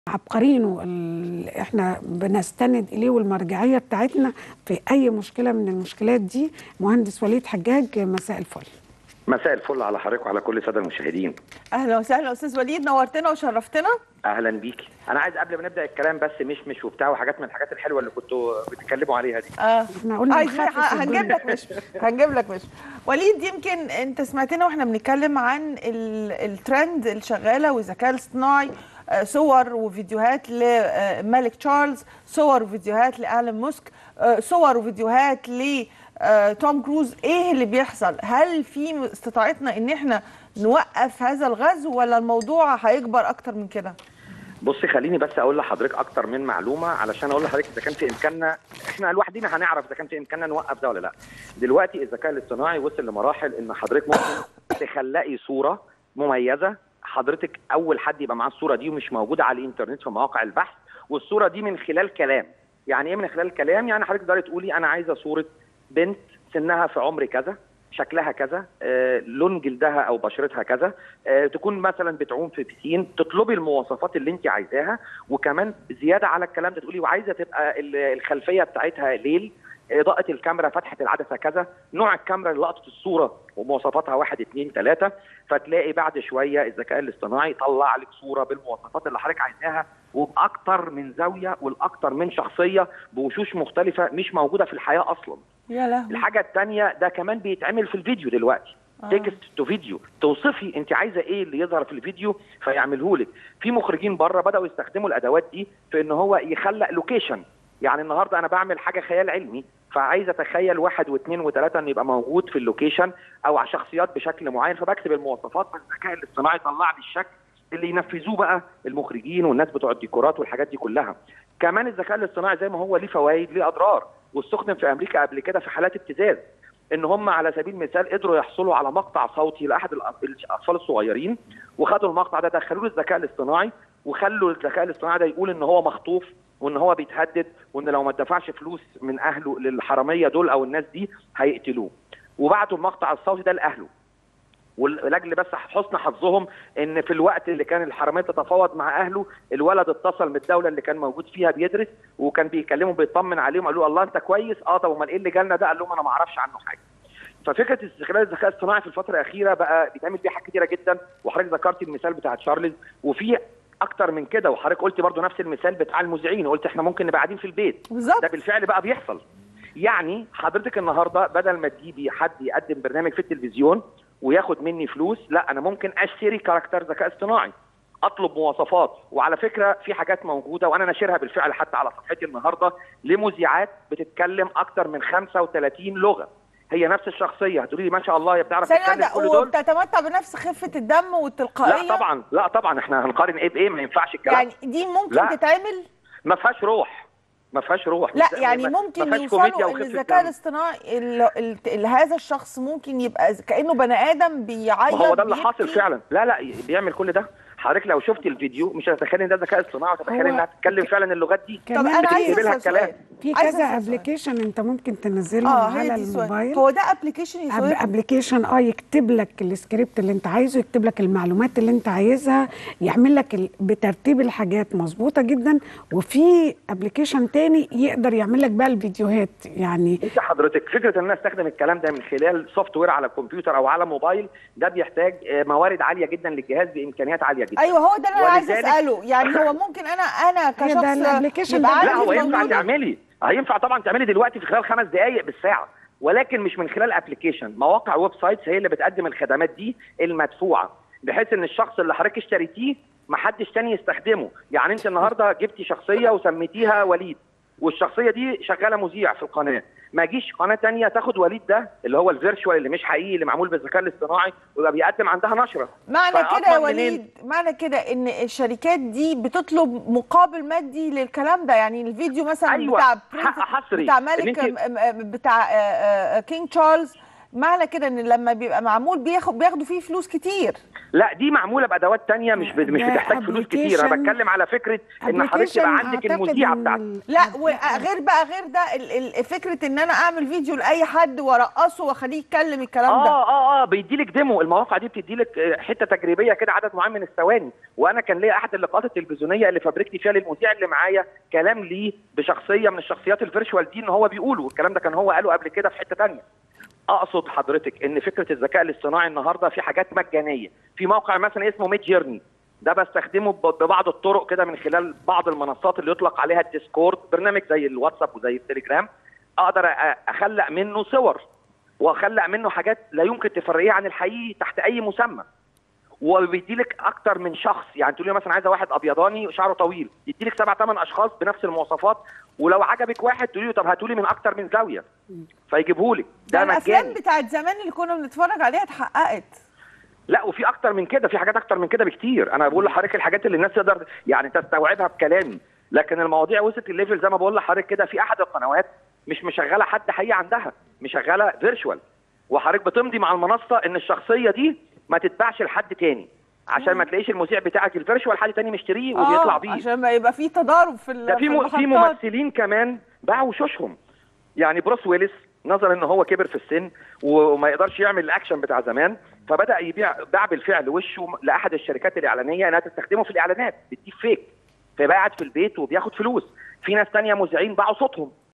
عبقرينه اللي احنا بنستند اليه والمرجعيه بتاعتنا في اي مشكله من المشكلات دي مهندس وليد حجاج مساء الفل مساء الفل على حضرتك وعلى كل الساده المشاهدين اهلا وسهلا استاذ وليد نورتنا وشرفتنا اهلا بيكي انا عايز قبل ما نبدا الكلام بس مش مش وبتاع وحاجات من الحاجات الحلوه اللي كنتوا بتتكلموا عليها دي اه احنا قلنا عايزين نخفف هنجيب الدنيا. لك مش هنجيب لك مش وليد يمكن انت سمعتنا واحنا بنتكلم عن ال- الترند اللي شغاله والذكاء الاصطناعي آه، صور وفيديوهات لملك تشارلز صور وفيديوهات لألان موسك آه، صور وفيديوهات ل آه، توم كروز ايه اللي بيحصل هل في استطاعتنا ان احنا نوقف هذا الغزو ولا الموضوع هيكبر اكتر من كده بصي خليني بس اقول لحضرتك اكتر من معلومه علشان اقول لحضرتك اذا كان في امكاننا احنا لوحدينا هنعرف اذا كان في امكاننا نوقف ده ولا لا دلوقتي الذكاء الاصطناعي وصل لمراحل ان حضرتك ممكن تخلقي صوره مميزه حضرتك اول حد يبقى معاه الصوره دي ومش موجوده على الانترنت في مواقع البحث والصوره دي من خلال كلام يعني ايه من خلال كلام يعني حضرتك تقدري تقولي انا عايزه صوره بنت سنها في عمر كذا شكلها كذا آه، لون جلدها او بشرتها كذا آه، تكون مثلا بتعوم في بسين تطلبي المواصفات اللي انت عايزاها وكمان زياده على الكلام ده تقولي وعايزه تبقى ال- الخلفيه بتاعتها ليل اضاءه الكاميرا فتحه العدسه كذا نوع الكاميرا اللي لقطت الصوره ومواصفاتها واحد اثنين ثلاثه فتلاقي بعد شويه الذكاء الاصطناعي يطلع لك صوره بالمواصفات اللي حضرتك عايزاها وباكتر من زاويه والاكتر من شخصيه بوشوش مختلفه مش موجوده في الحياه اصلا يا لهوي الحاجه الثانيه ده كمان بيتعمل في الفيديو دلوقتي آه. تكست تو فيديو توصفي انت عايزه ايه اللي يظهر في الفيديو فيعمله لك في مخرجين بره بداوا يستخدموا الادوات دي في ان هو يخلق لوكيشن يعني النهارده انا بعمل حاجه خيال علمي فعايز اتخيل واحد واثنين وثلاثه انه يبقى موجود في اللوكيشن او على شخصيات بشكل معين فبكتب المواصفات فالذكاء الاصطناعي يطلع لي الشكل اللي ينفذوه بقى المخرجين والناس بتوع الديكورات والحاجات دي كلها كمان الذكاء الاصطناعي زي ما هو ليه فوائد ليه اضرار واستخدم في امريكا قبل كده في حالات ابتزاز ان هم على سبيل المثال قدروا يحصلوا على مقطع صوتي لاحد الأ- الاطفال الصغيرين وخدوا المقطع ده دخلوه للذكاء الاصطناعي وخلوا الذكاء الاصطناعي ده يقول ان هو مخطوف وان هو بيتهدد وان لو ما دفعش فلوس من اهله للحراميه دول او الناس دي هيقتلوه وبعتوا المقطع الصوتي ده لاهله ولاجل بس حسن حظهم ان في الوقت اللي كان الحراميه تتفاوض مع اهله الولد اتصل من الدوله اللي كان موجود فيها بيدرس وكان بيكلمهم بيطمن عليهم قالوا له الله انت كويس اه طب امال ايه اللي جالنا ده قال لهم انا ما اعرفش عنه حاجه ففكره استغلال الذكاء الصناعي في الفتره الاخيره بقى بيتعمل بيه حاجات كتيره جدا وحضرتك ذكرتي المثال بتاع تشارلز وفي اكتر من كده وحضرتك قلتي برضو نفس المثال بتاع المذيعين قلت احنا ممكن نبقى قاعدين في البيت بالظبط ده بالفعل بقى بيحصل يعني حضرتك النهارده بدل ما تجيبي حد يقدم برنامج في التلفزيون وياخد مني فلوس لا انا ممكن اشتري كاركتر ذكاء اصطناعي اطلب مواصفات وعلى فكره في حاجات موجوده وانا ناشرها بالفعل حتى على صفحتي النهارده لمذيعات بتتكلم اكتر من 35 لغه هي نفس الشخصيه هتقولي لي ما شاء الله هي بتعرف ثانية تتكلم واحدة كل دول وبتتمتع بنفس خفة الدم والتلقائية لا طبعا لا طبعا احنا هنقارن ايه بايه ما ينفعش الكلام يعني دي ممكن لا. تتعمل ما فيهاش روح ما فيهاش روح لا مش- يعني ما- ما ممكن فيهاش كوميديا يوصلوا ان وخفة الذكاء دم. الاصطناعي ال- ال- ال- هذا الشخص ممكن يبقى ز- كانه بني ادم بيعيط ما هو ده اللي بيبكي. حاصل فعلا لا لا بيعمل كل ده حضرتك لو شفت الفيديو مش هتتخيل ان ده ذكاء اصطناعي وتتخيل هو انها تتكلم فعلا اللغات دي طب كمان انا في- عايزه بتكتب لها اسال الكلام. سؤال في عايزة كذا أسأل سؤال. ابلكيشن انت ممكن تنزله اه على هي دي سؤال الموبايل هو ده ابلكيشن يا سؤال ابلكيشن اه يكتب لك السكريبت اللي انت عايزه يكتب لك المعلومات اللي انت عايزها يعمل لك ال- بترتيب الحاجات مظبوطه جدا وفي ابلكيشن تاني يقدر يعمل لك بقى الفيديوهات يعني انت حضرتك فكره ان انا استخدم الكلام ده من خلال سوفت وير على الكمبيوتر او على موبايل ده بيحتاج آه، موارد عاليه جدا للجهاز بامكانيات عاليه جدا ايوه هو ده اللي انا عايزه ولذلك- اساله يعني هو ممكن انا انا هي ده كشخص الابلكيشن يبقى ده عندي لا هو ينفع الموضوع ده؟ تعملي هينفع طبعا تعملي دلوقتي في خلال خمس دقائق بالساعه ولكن مش من خلال ابلكيشن مواقع ويب سايتس هي اللي بتقدم الخدمات دي المدفوعه بحيث ان الشخص اللي حضرتك اشتريتيه ما حدش تاني يستخدمه يعني انت النهارده جبتي شخصيه وسميتيها وليد والشخصيه دي شغاله مذيع في القناه ما جيش قناه تانية تاخد وليد ده اللي هو الفيرتشوال اللي مش حقيقي اللي معمول بالذكاء الاصطناعي ويبقى بيقدم عندها نشره معنى فأضمن كده يا منين؟ وليد معنى كده ان الشركات دي بتطلب مقابل مادي للكلام ده يعني الفيديو مثلا أيوة، بتاع حق حصري. بتاع إن ملك أنت- م- م- بتاع آه، آه، كينج تشارلز معنى كده ان لما بيبقى معمول بياخد بياخدوا فيه فلوس كتير لا دي معموله بادوات تانية مش ب... مش ده بتحتاج فلوس كتير انا application- بتكلم على فكره ان حضرتك application يبقى عندك أعتقد المذيعه إن بتاعتك ال- لا وغير بقى غير ده ال ال فكره ان انا اعمل فيديو لاي حد وارقصه واخليه يتكلم الكلام ده اه اه اه بيديلك ديمو المواقع دي بتديلك آه، حته تجريبيه كده عدد معين من الثواني وانا كان ليا احد اللقاءات التلفزيونيه اللي فبركت فيها للمذيع اللي معايا كلام ليه بشخصيه من الشخصيات الفيرتشوال دي ان هو بيقوله والكلام ده كان هو قاله قبل كده في حته تانية اقصد حضرتك ان فكره الذكاء الاصطناعي النهارده في حاجات مجانيه في موقع مثلا اسمه ميد جيرني ده بستخدمه ب- ببعض الطرق كده من خلال بعض المنصات اللي يطلق عليها الديسكورد برنامج زي الواتساب وزي التليجرام اقدر أ- اخلق منه صور واخلق منه حاجات لا يمكن تفرقيه عن الحقيقي تحت اي مسمى وبيدي لك اكتر من شخص يعني تقول لي مثلا عايزه واحد ابيضاني شعره طويل يدي لك سبع ثمان اشخاص بنفس المواصفات ولو عجبك واحد تقولي له طب هاتوا لي من اكتر من زاويه فيجيبه لك ده ده الافلام مجاني بتاعت زمان اللي كنا بنتفرج عليها اتحققت لا وفي اكتر من كده في حاجات اكتر من كده بكتير انا بقول لحضرتك الحاجات اللي الناس تقدر يعني تستوعبها بكلامي لكن المواضيع وصلت الليفل زي ما بقول لحضرتك كده في احد القنوات مش مشغله حد حقيقي عندها مشغله فيرتشوال وحضرتك بتمضي مع المنصه ان الشخصيه دي ما تتباعش لحد تاني عشان ما تلاقيش المذيع بتاعك الفيرتشوال حد تاني مشتريه وبيطلع آه، بيه عشان ما يبقى في تضارب في ال- ده في م... في المحطات. ممثلين كمان باعوا وشوشهم يعني بروس ويلس نظرا ان هو كبر في السن وما يقدرش يعمل الاكشن بتاع زمان فبدا يبيع باع بالفعل وشه لاحد الشركات الاعلانيه انها تستخدمه في الاعلانات بتجيب فيك فيبقى قاعد في البيت وبياخد فلوس في ناس تانية مذيعين باعوا صوتهم